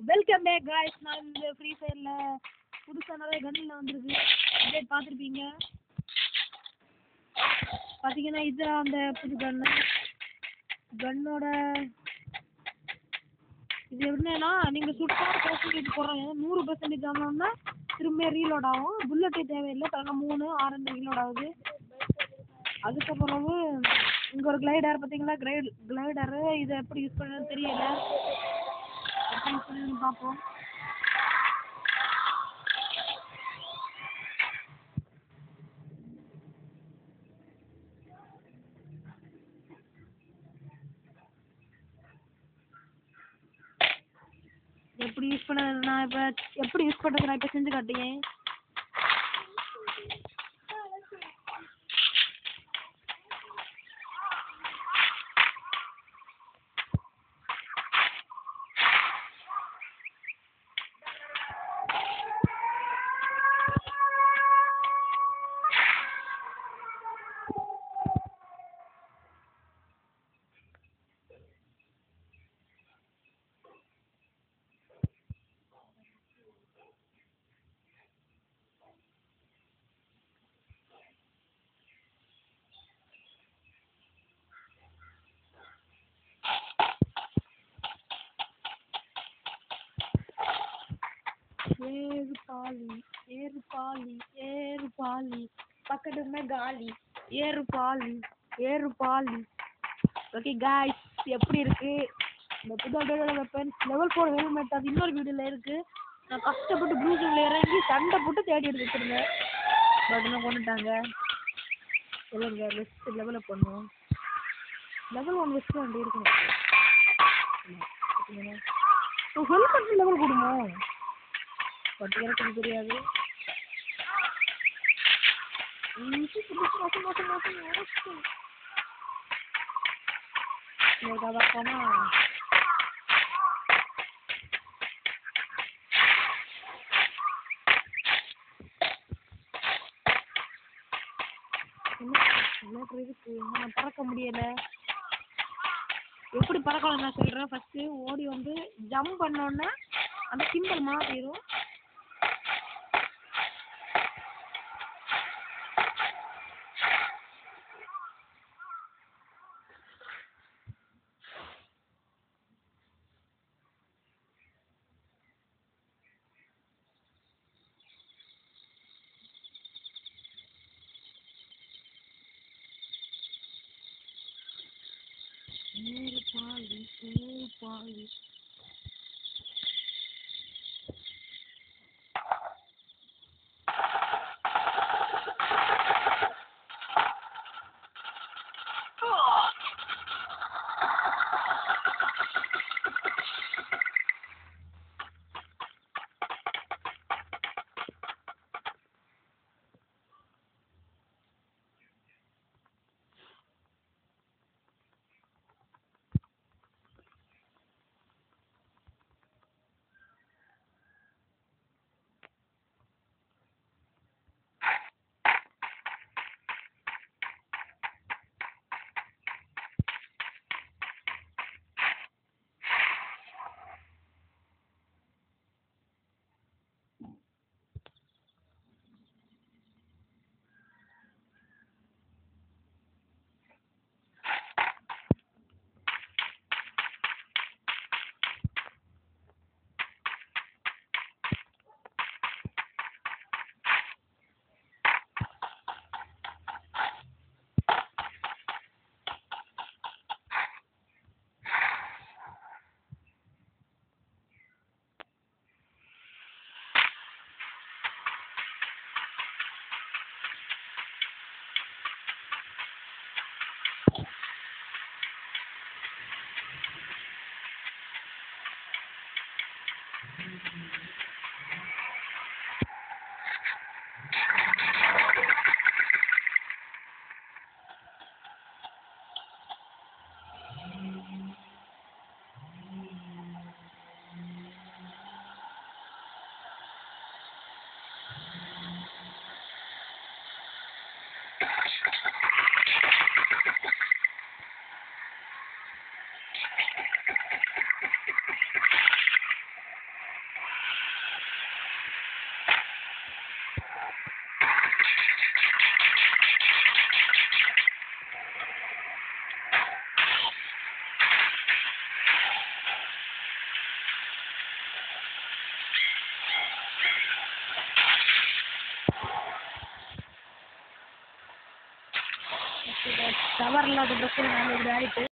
welcome back guys நான் இந்த free ஃபயரில் புதுசாக நிறைய கன்னில் வந்திருக்கு அப்டேட் பார்த்துருப்பீங்க பார்த்தீங்கன்னா இதுதான் அந்த புது கன்னு கன்னோட இது என்னன்னா நீங்கள் சுட்டா பர்சன்டேஜ் போடுறாங்க நூறு பர்சன்டேஜ் ஆனோன்னா திரும்ப ரீலோட் ஆகும் புல்லட்டே தேவையில்லை பிறகு மூணு ஆறு ரீலோட் ஆகுது அதுக்கப்புறம் இங்கே ஒரு கிளைடர் பார்த்தீங்களா கிளைட் கிளைடரு இதை எப்படி யூஸ் பண்ணுறது தெரியல எப்படி யூஸ் பண்ணுறதுன்னு பார்ப்போம் எப்படி யூஸ் பண்ணது நான் இப்போ எப்படி யூஸ் பண்ணுறது நான் இப்போ செஞ்சு காட்டுங்க ஏறு பாலி ஏறு பாலி ஏறு பாலி பக்கத்துல காலி ஏறு பாலி ஏறு பாலி ஓகே காய்ஸ் எப்படி இருக்கு இந்த புது அப்டேட்டோட வெப்பன் லெவல் ஃபோர் ஹெல்மெட் அது இன்னொரு வீடியோவில் இருக்கு நான் கஷ்டப்பட்டு ப்ளூஸில் இறங்கி சண்டை போட்டு தேடி எடுத்து வச்சிருந்தேன் பட் இன்னும் கொண்டுட்டாங்க சொல்லுங்க வெஸ்ட் லெவலில் பண்ணுவோம் லெவல் ஒன் வெஸ்ட் வண்டி இருக்கணும் ஹெல்மெட் லெவல் கொடுமோ பட் எனக்கு தெரியாது ஈஸி புடிச்சு மாசம் மாசம் மாசம் மாசம் இன்னொரு பார்ப்போமா என்ன இருக்கு நான் பறக்க முடியல எப்படி பறக்கலாம் நான் சொல்றேன் ஃபர்ஸ்ட் ஓடி வந்து ஜம்ப் பண்ணோன்னே அந்த சிம்பிள் மாறிடும் ஏறு பாலி ஏறு பாலி டவர் இல்லாத பிரச்சனை நாங்கள் இப்படி ஆயிட்டு